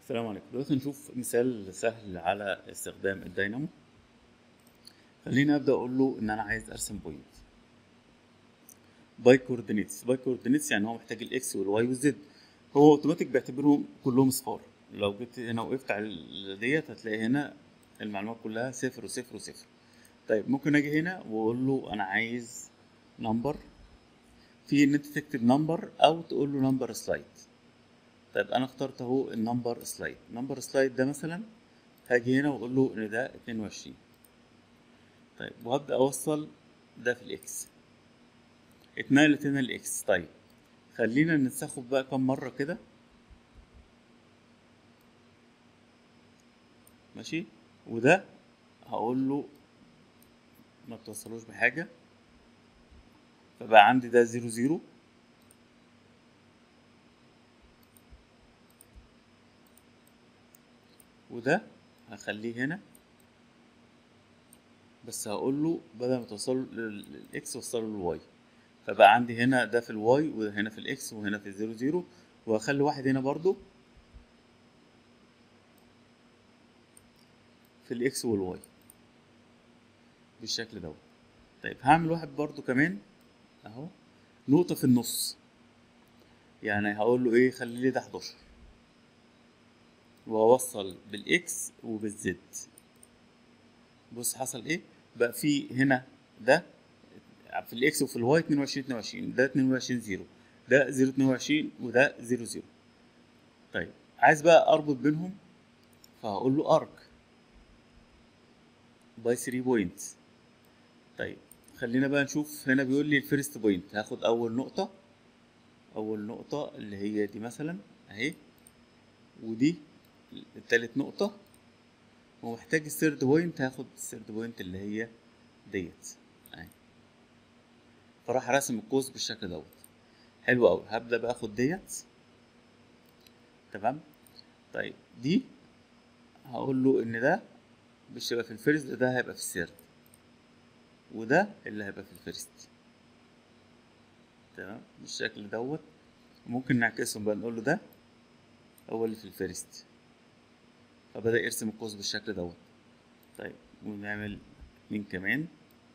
السلام عليكم دلوقتي نشوف مثال سهل على استخدام الدينامو خليني ابدا اقول له ان انا عايز ارسم بوينت باي كوردينيتس باي كوردينيتس يعني هو محتاج الاكس والواي والزد هو اوتوماتيك بيعتبرهم كلهم صفار لو جيت هنا وقفت على ال- ديت هتلاقي هنا المعلومات كلها صفر وصفر وصفر طيب ممكن اجي هنا واقول له انا عايز نمبر في ان انت تكتب نمبر او تقول له نمبر سلايد طيب انا اخترت اهو النمبر سلايد نمبر سلايد ده مثلا هاجي هنا واقول له ان ده 22 طيب وهبدا اوصل ده في الاكس اتنقلت هنا الاكس طيب خلينا ننسخه بقى كم مره كده ماشي وده هقول له ما توصلوش بحاجه فبقى عندي ده زيرو زيرو وده هخليه هنا بس هقول له بدل ما توصله للاكس وصله للواي فبقى عندي هنا ده في الواي وهنا في الاكس وهنا في الزيرو زيرو وهخلي واحد هنا برضو في الاكس والواي بالشكل دوت طيب هعمل واحد برضو كمان اهو نقطة في النص يعني هقول له ايه خلي لي ده 11 واوصل بالاكس وبالزد بص حصل ايه بقى في هنا ده في الاكس وفي الواي 22 22 ده 22 0 ده 0 22 وده 0 0 طيب عايز بقى اربط بينهم فهقول له ارك باي 3 بوينت طيب خلينا بقى نشوف هنا بيقول لي الفيرست بوينت هاخد اول نقطة اول نقطة اللي هي دي مثلا اهي ودي التالت نقطة ومحتاج الثيرد بوينت هاخد الثيرد بوينت اللي هي ديت اهي فراح راسم القوس بالشكل دوت حلو قوي هبدأ بقى اخد ديت تمام طيب دي هقول له ان ده مش هيبقى في الفيرست ده هيبقى في الثيرد وده اللي هيبقى في الفيرست تمام بالشكل دوت ممكن نعكسهم بقى نقول له ده هو اللي في الفيرست فبدأ يرسم القوس بالشكل دوت طيب ونعمل اتنين كمان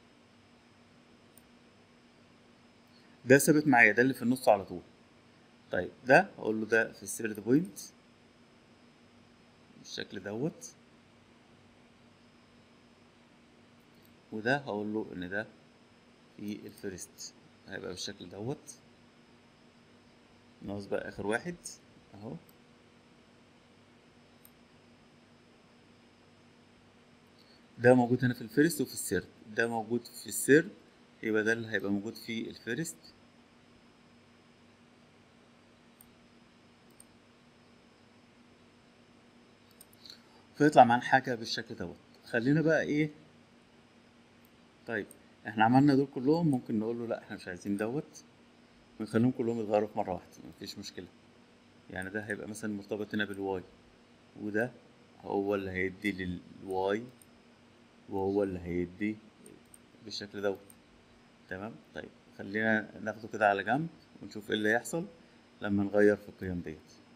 ده ثابت معايا ده اللي في النص على طول طيب ده اقول له ده في الثيرد بوينت بالشكل دوت وده هقول له ان ده في الفيرست هيبقى بالشكل دوت ناقص بقى اخر واحد اهو ده موجود هنا في الفيرست وفي السيرد ده موجود في السيرد يبقى ده اللي هيبقى موجود في الفيرست فيطلع معانا حاجة بالشكل دوت خلينا بقى ايه طيب احنا عملنا دول كلهم ممكن نقول له لا احنا مش عايزين دوت ونخليهم كلهم يتغيروا في مرة واحدة مفيش مشكلة يعني ده هيبقى مثلا مرتبط هنا بالواي وده هو اللي هيدي للواي وهو اللي هيدي بالشكل دوت تمام طيب خلينا ناخده كده على جنب ونشوف ايه اللي هيحصل لما نغير في القيم ديت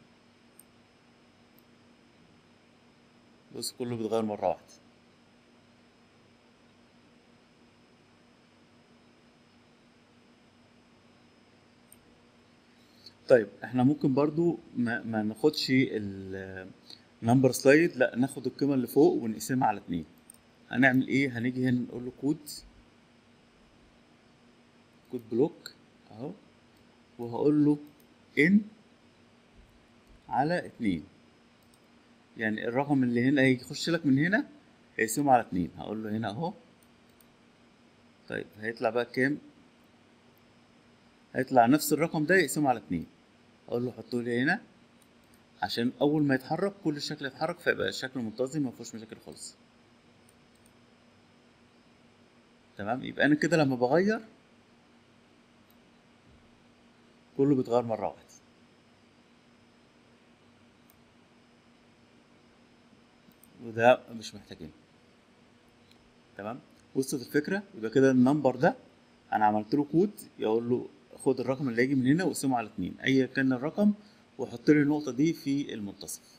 بص كله بيتغير مرة واحدة طيب احنا ممكن برضو ما, ما ناخدش النمبر سلايد لا ناخد القيمة اللي فوق ونقسمها على اتنين هنعمل ايه هنيجي هنا نقول له كود كود بلوك اهو وهقول له ان على اتنين يعني الرقم اللي هنا هيخش لك من هنا هيقسمه على اتنين هقول له هنا اهو طيب هيطلع بقى كام هيطلع نفس الرقم ده يقسمه على اتنين اقول له حطه لي هنا عشان اول ما يتحرك كل الشكل يتحرك فيبقى الشكل منتظم ما فيهوش مشاكل خالص تمام يبقى انا كده لما بغير كله بيتغير مره واحده وده مش محتاجينه تمام وصلت الفكره يبقى كده النمبر ده انا عملت له كود يقول له خد الرقم اللي هيجي من هنا واقسمه على اتنين ايا كان الرقم وحط لي النقطه دي في المنتصف